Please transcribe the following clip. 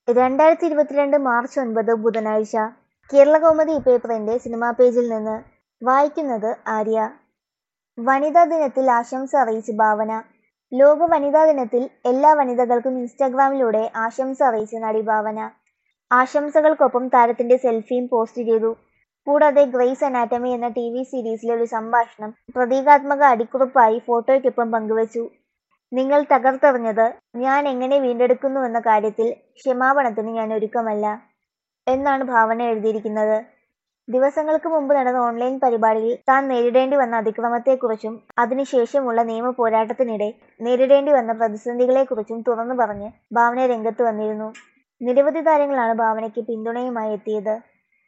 രണ്ടായിരത്തി ഇരുപത്തിരണ്ട് മാർച്ച് ഒൻപത് ബുധനാഴ്ച കേരളകൗമുദി പേപ്പറിന്റെ സിനിമാ പേജിൽ നിന്ന് വായിക്കുന്നത് ആര്യ വനിതാ ദിനത്തിൽ ആശംസ അറിയിച്ച് ഭാവന ലോക വനിതാ ദിനത്തിൽ എല്ലാ വനിതകൾക്കും ഇൻസ്റ്റാഗ്രാമിലൂടെ ആശംസ അറിയിച്ച് നടി ഭാവന ആശംസകൾക്കൊപ്പം താരത്തിന്റെ സെൽഫിയും പോസ്റ്റ് ചെയ്തു കൂടാതെ ഗ്രേസ് അനാറ്റമി എന്ന ടി വി സീരീസിലെ ഒരു സംഭാഷണം പ്രതീകാത്മക അടിക്കുറിപ്പായി ഫോട്ടോയ്ക്കൊപ്പം പങ്കുവച്ചു നിങ്ങൾ തകർത്തെറിഞ്ഞത് ഞാൻ എങ്ങനെ വീണ്ടെടുക്കുന്നുവെന്ന കാര്യത്തിൽ ക്ഷമാപണത്തിന് ഞാൻ ഒരുക്കമല്ല എന്നാണ് ഭാവന എഴുതിയിരിക്കുന്നത് ദിവസങ്ങൾക്ക് മുമ്പ് നടന്ന ഓൺലൈൻ പരിപാടിയിൽ താൻ നേരിടേണ്ടി വന്ന അതിക്രമത്തെക്കുറിച്ചും അതിനുശേഷമുള്ള നിയമ പോരാട്ടത്തിനിടെ നേരിടേണ്ടി വന്ന പ്രതിസന്ധികളെക്കുറിച്ചും തുറന്നു പറഞ്ഞ് ഭാവന രംഗത്ത് വന്നിരുന്നു നിരവധി താരങ്ങളാണ് ഭാവനയ്ക്ക് പിന്തുണയുമായി എത്തിയത്